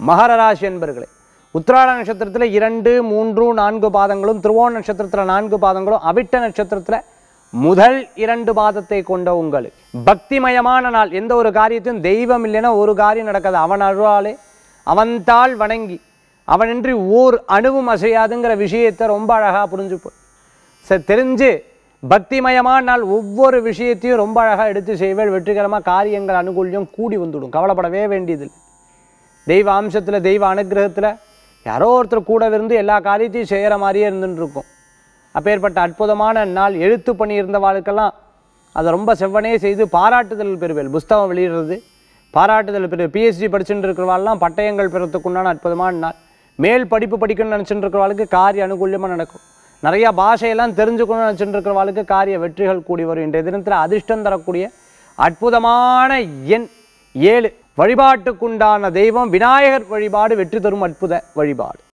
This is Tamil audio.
மகர ராசி என்பர்களே உத்திராட நட்சத்திரத்தில் இரண்டு மூன்று நான்கு பாதங்களும் திருவோண நட்சத்திரத்தில் நான்கு பாதங்களும் அவிட்ட நட்சத்திரத்தில் முதல் இரண்டு பாதத்தை கொண்ட உங்களுக்கு பக்திமயமான நாள் எந்த ஒரு காரியத்தையும் தெய்வம் இல்லைன்னா ஒரு காரியம் நடக்காது அவன் அருளாலே அவன்தாள் வணங்கி அவனின்றி ஓர் அணுவும் அசையாதுங்கிற விஷயத்தை ரொம்ப அழகாக புரிஞ்சுப்போ சரி தெரிஞ்சு பக்திமயமான நாள் ஒவ்வொரு விஷயத்தையும் ரொம்ப அழகாக எடுத்து செய்வேன் வெற்றிகரமாக காரியங்கள் அனுகூல்யம் கூடி வந்துடும் கவலைப்படவே வேண்டியதில்லை தெய்வ அம்சத்தில் தெய்வ அனுகிரகத்தில் யாரோ ஒருத்தர் கூட இருந்து எல்லா காரியத்தையும் செய்கிற மாதிரியே இருந்துட்டு இருக்கும் அப்பேற்பட்ட அற்புதமான நாள் எழுத்து பணி இருந்தவாளுக்கெல்லாம் அதை ரொம்ப செவ்வனே செய்து பாராட்டுதல் பெறுவேன் புஸ்தகம் வெளியிடுறது பாராட்டுதல் பெறு பிஎஸ்சி படிச்சுட்டு இருக்கிறவாள்லாம் பட்டயங்கள் பெறத்துக்கு உண்டான அற்புதமான நாள் மேல் படிப்பு படிக்கணும்னு நினச்சிட்டு இருக்கிறவாளுக்கு காரிய அனுகூல்யமாக நடக்கும் நிறையா பாஷையெல்லாம் தெரிஞ்சுக்கணும்னு நினச்சிட்டு இருக்கிறவாளுக்கு காரிய வெற்றிகள் கூடி வரும் இன்றைய தினத்தில் அதிர்ஷ்டம் தரக்கூடிய அற்புதமான எண் ஏழு வழிபாட்டுக்குண்டான தெய்வம் விநாயகர் வழிபாடு வெற்றி தரும் அற்புத வழிபாடு